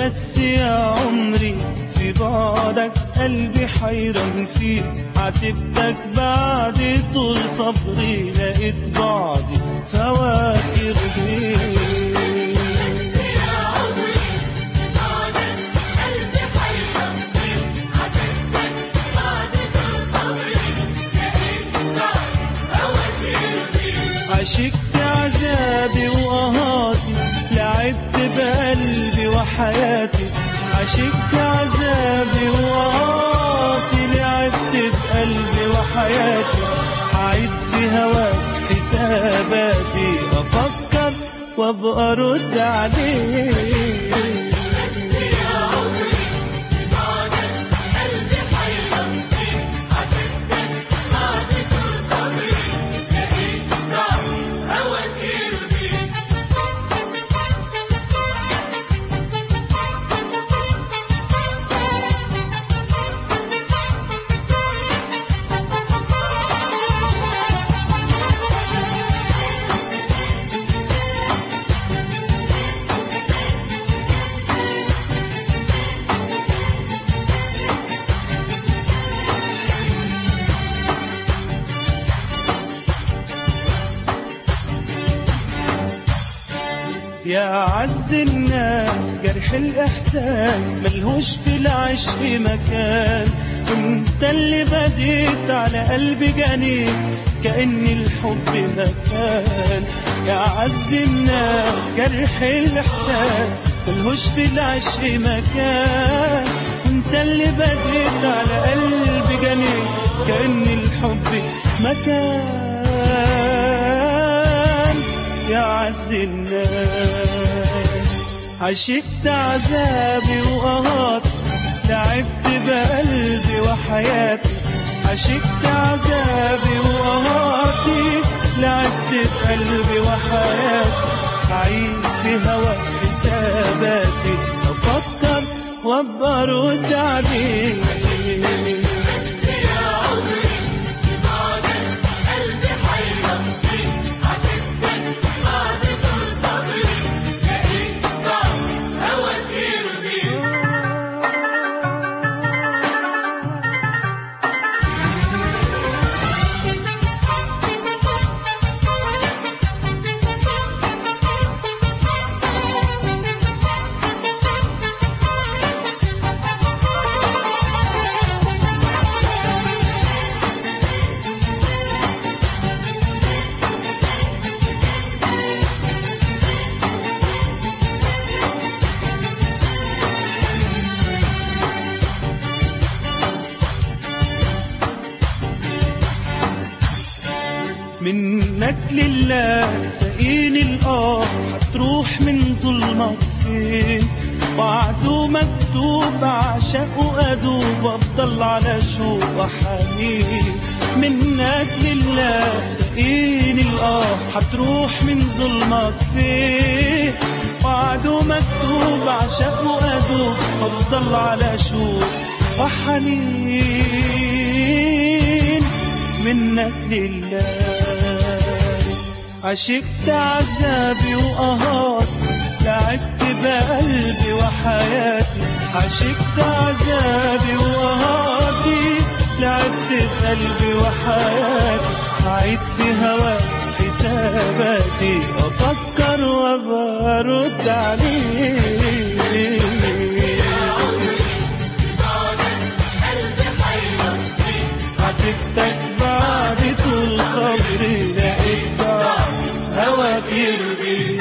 بس يا عمري في بعدك قلبي حيران فيك عاتبتك بعد طول صبري لقيت بعدي فواكر بيك عشقت عذابي وقهاتي لعبت بقلبي وحياتي عشقت عذابي وقهاتي لعبت بقلبي وحياتي هعيد في هواك حساباتي افكر وابقى ارد عليك يا عز الناس جرح الإحساس ملهوش في العشق مكان انت اللي بديت على قلبي جنين كأن الحب مكان يا عز الناس جرح الإحساس ملهوش في العشق مكان انت اللي بديت على قلبي جنين كأن الحب مكان يا عز الناس عشقت عذابي وقهاتي تعبت بقلبي وحياتي عشقت عذابي وقهاتي لعبت بقلبي وحياتي عيد في هوا حساباتي افكر وابقى ارد عليك منك لله سقيني الآه هتروح من ظلمك فين وعده مكتوب عشق وأدوب أفضل على شوق وحنين منك لله سقيني الآه هتروح من ظلمك فين وعده مكتوب عشق وأدوب أفضل على شوق وحنين منك لله عشقت عذابي وقهاتي لعبت بقلبي وحياتي عشقت عذابي وقهاتي لعبت بقلبي وحياتي عيد في هواك حساباتي افكر وابقى ارد عليك عاتبتك بعد طول صبري لقيت هواك يرضي